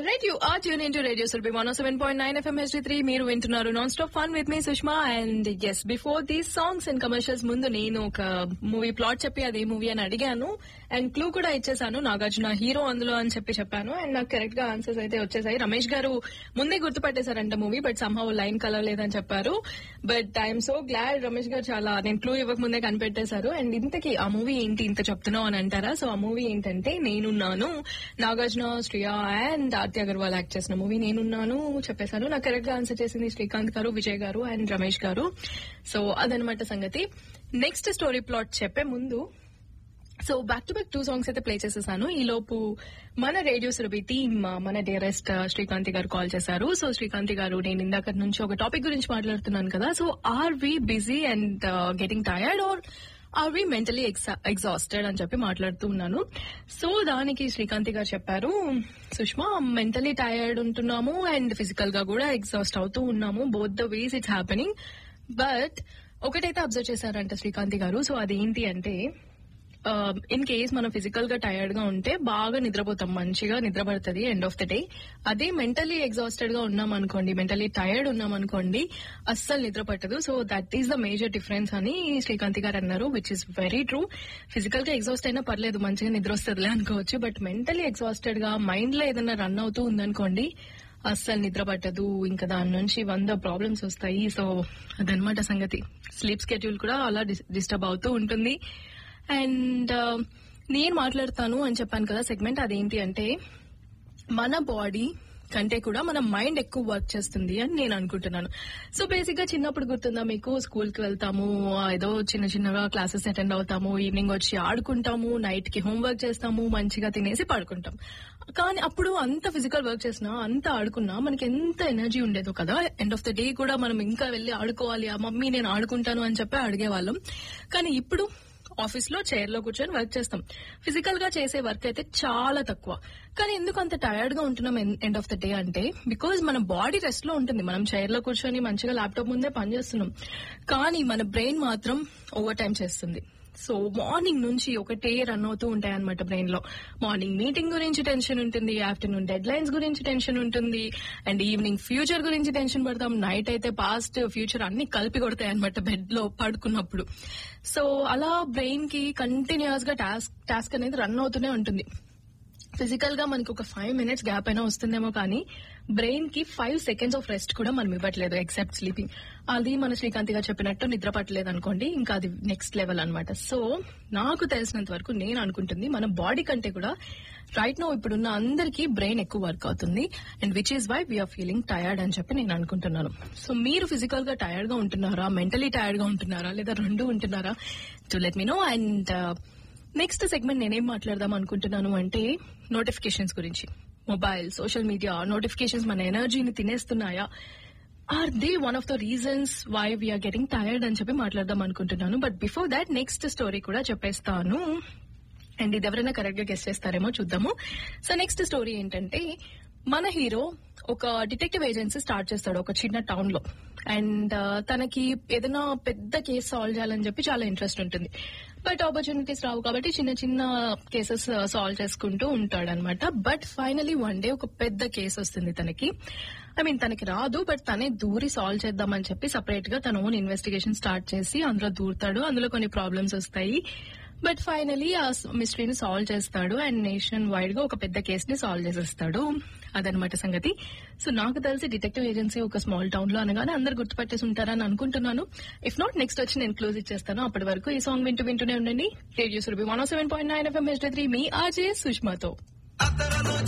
right you are tune in to radio Surabhi one seven point nine FM H three మీరు వింటున్నారు non stop fun with మీ Sushma and as before these songs and commercials ముందు నేను ఒక movie plot చెప్పి అదే movie అని అడిగాను అండ్ క్లూ కూడా ఇచ్చేసాను నాగార్జున హీరో అందులో అని చెప్పి చెప్పాను అండ్ నాకు కరెక్ట్ గా ఆన్సర్స్ అయితే వచ్చేసాయి రమేష్ గారు ముందే గుర్తుపట్టేశారంట మూవీ బట్ సంహౌ లైన్ కలవలేదని చెప్పారు but I'm so glad Ramesh garu చాలా నేను క్లూ ఇవ్వక ముందే కనిపెట్టేశారు అండ్ ఇంతకీ ఆ మూవీ ఏంటి ఇంత చెప్తున్నావు అని అంటారా సో ఆ మూవీ ఏంటంటే నేనున్నాను నాగార్జున శ్రియా అండ్ ఆర్తి అగర్వాల్ యాక్ట్ చేసిన మూవీ నేనున్నాను చెప్పేశాను నాకు కరెక్ట్ గా ఆన్సర్ చేసింది శ్రీకాంత్ గారు విజయ్ గారు అండ్ రమేష్ గారు సో అదనమాట సంగతి నెక్స్ట్ స్టోరీ ప్లాట్ చెప్పే ముందు so back to back two songs అయితే ప్లే చేసేసాను ఈ లోపు మన రేడియో సురభి టీమ్ మన డియరెస్ట్ శ్రీకాంతి గారు కాల్ చేశారు సో శ్రీకాంతి గారు నేను ఇందాక నుంచి ఒక టాపిక్ గురించి మాట్లాడుతున్నాను కదా so are we busy and getting tired are are we mentally exhausted అని చెప్పి మాట్లాడుతూ ఉన్నాను సో దానికి శ్రీకాంతి గారు చెప్పారు సుష్మా మెంటలీ టయర్డ్ ఉంటున్నాము అండ్ ఫిజికల్ గా కూడా ఎగ్జాస్ట్ అవుతూ ఉన్నాము both the ways it's happening but ఒకటైతే అబ్జర్వ్ చేశారంట శ్రీకాంతి గారు సో అదేంటి అంటే ఇన్ కేస్ మనం ఫిజికల్ గా టైర్డ్ గా ఉంటే బాగా నిద్రపోతాం మంచిగా నిద్ర పడుతుంది ఎండ్ ఆఫ్ ద డే అదే మెంటలీ ఎగ్జాస్టెడ్ గా ఉన్నాం అనుకోండి మెంటలీ టైర్డ్ ఉన్నాం అనుకోండి అస్సలు నిద్ర పట్టదు so that is the major difference అని శ్రీకాంతి గారు అన్నారు which is very true physical గా ఎగ్జాస్ట్ అయినా పర్లేదు మంచిగా నిద్ర వస్తుందిలే అనుకోవచ్చు బట్ మెంటలీ ఎగ్జాస్టెడ్ గా మైండ్ లో ఏదైనా రన్ అవుతూ ఉందనుకోండి అస్సలు నిద్ర పట్టదు ఇంకా దాని నుంచి వంద ప్రాబ్లమ్స్ వస్తాయి సో అదనమాట సంగతి స్లీప్ స్కెడ్యూల్ కూడా అలా డిస్టర్బ్ అవుతూ ఉంటుంది అండ్ నేను మాట్లాడతాను అని చెప్పాను కదా సెగ్మెంట్ అదేంటి అంటే మన బాడీ కంటే కూడా మన మైండ్ ఎక్కువ వర్క్ చేస్తుంది అని నేను అనుకుంటున్నాను సో బేసిక్ గా చిన్నప్పుడు గుర్తుందా మీకు స్కూల్ కి వెళ్తాము ఏదో చిన్న చిన్నగా క్లాసెస్ అటెండ్ అవుతాము ఈవినింగ్ వచ్చి ఆడుకుంటాము నైట్ కి హోంవర్క్ చేస్తాము మంచిగా తినేసి పడుకుంటాం కానీ అప్పుడు అంత ఫిజికల్ వర్క్ చేసినా అంత ఆడుకున్నా మనకి ఎంత ఎనర్జీ ఉండేదో కదా ఎండ్ ఆఫ్ ద డే కూడా మనం ఇంకా వెళ్ళి ఆడుకోవాలి ఆ మమ్మీ నేను ఆడుకుంటాను అని చెప్పి అడిగేవాళ్ళం కానీ ఇప్పుడు ఆఫీస్ లో చైర్ లో కూర్చొని వర్క్ చేస్తాం ఫిజికల్ గా చేసే వర్క్ అయితే చాలా తక్కువ కానీ ఎందుకు అంత టైర్డ్ గా ఉంటున్నాం ఎండ్ ఆఫ్ ద డే అంటే బికాజ్ మన బాడీ రెస్ట్ లో ఉంటుంది మనం చైర్ లో కూర్చొని మంచిగా ల్యాప్టాప్ ముందే పనిచేస్తున్నాం కానీ మన బ్రెయిన్ మాత్రం ఓవర్ టైం చేస్తుంది సో మార్నింగ్ నుంచి ఒకటే రన్ అవుతూ ఉంటాయి అనమాట బ్రెయిన్ లో మార్నింగ్ మీటింగ్ గురించి టెన్షన్ ఉంటుంది ఆఫ్టర్నూన్ డెడ్ లైన్స్ గురించి టెన్షన్ ఉంటుంది అండ్ ఈవినింగ్ ఫ్యూచర్ గురించి టెన్షన్ పడతాం నైట్ అయితే పాస్ట్ ఫ్యూచర్ అన్ని కలిపి కొడతాయి అనమాట బెడ్ లో పడుకున్నప్పుడు సో అలా బ్రెయిన్ కి కంటిన్యూస్ గా టాస్క్ టాస్క్ అనేది రన్ అవుతూనే ఉంటుంది ఫిజికల్ గా మనకి ఒక ఫైవ్ మినిట్స్ గ్యాప్ అయినా వస్తుందేమో కానీ బ్రెయిన్ కి ఫైవ్ సెకండ్స్ ఆఫ్ రెస్ట్ కూడా మనం ఇవ్వట్లేదు ఎక్సెప్ట్ స్లీపింగ్ అది మన శ్రీకాంత్ గారు చెప్పినట్టు నిద్ర పట్టలేదు అనుకోండి ఇంకా అది నెక్స్ట్ లెవెల్ అనమాట సో నాకు తెలిసినంత వరకు నేను అనుకుంటుంది మన బాడీ కంటే కూడా రైట్ నో ఇప్పుడున్న అందరికీ బ్రెయిన్ ఎక్కువ వర్క్ అవుతుంది and which is why we're feeling tired అని చెప్పి నేను అనుకుంటున్నాను సో మీరు ఫిజికల్ గా టయర్డ్ గా ఉంటున్నారా మెంటలీ టయర్డ్ గా ఉంటున్నారా లేదా రెండు ఉంటున్నారా to let me know and next segment నేనేం మాట్లాడదాం అనుకుంటున్నాను అంటే నోటిఫికేషన్స్ గురించి మొబైల్ సోషల్ మీడియా నోటిఫికేషన్స్ మన ఎనర్జీని తినేస్తున్నాయా are they one of the reasons why we're getting tired అని చెప్పి మాట్లాడదాం అనుకుంటున్నాను but before that next story కూడా చెప్పేస్తాను అండ్ ఇది ఎవరైనా కరెక్ట్ గా గెస్ట్ చేస్తారేమో చూద్దాము సో నెక్స్ట్ స్టోరీ ఏంటంటే మన హీరో ఒక డిటెక్టివ్ ఏజెన్సీ స్టార్ట్ చేస్తాడు ఒక చిన్న టౌన్ లో అండ్ తనకి ఏదైనా పెద్ద కేసు సాల్వ్ చేయాలని చెప్పి చాలా ఇంట్రెస్ట్ ఉంటుంది బట్ ఆపర్చునిటీస్ రావు కాబట్టి చిన్న చిన్న కేసెస్ సాల్వ్ చేసుకుంటూ ఉంటాడు అనమాట బట్ ఫైనలీ వన్ డే ఒక పెద్ద కేసు వస్తుంది తనకి ఐ మీన్ తనకి రాదు బట్ తనే దూరి సాల్వ్ చేద్దామని చెప్పి సపరేట్ గా తన ఓన్ ఇన్వెస్టిగేషన్ స్టార్ట్ చేసి అందులో దూరుతాడు అందులో కొన్ని ప్రాబ్లమ్స్ వస్తాయి బట్ ఫైనలీ ఆ మిస్టరీని సాల్వ్ చేస్తాడు అండ్ నేషన్ వైడ్ గా ఒక పెద్ద కేసుని సాల్వ్ చేసేస్తాడు అదనమాట సంగతి సో నాకు తెలిసి డిటెక్టివ్ ఏజెన్సీ ఒక స్మాల్ టౌన్ లో అనగానే అందరు గుర్తుపట్టేసి ఉంటారని అనుకుంటున్నాను ఇఫ్ నాట్ నెక్స్ట్ వచ్చి నేను క్లోజ్ ఇచ్చేస్తాను అప్పటి వరకు ఈ సాంగ్ వింటూ వింటూనే ఉండండి radio Surabhi one seven point nine FM H three మీ ఆర్జే సుష్మాతో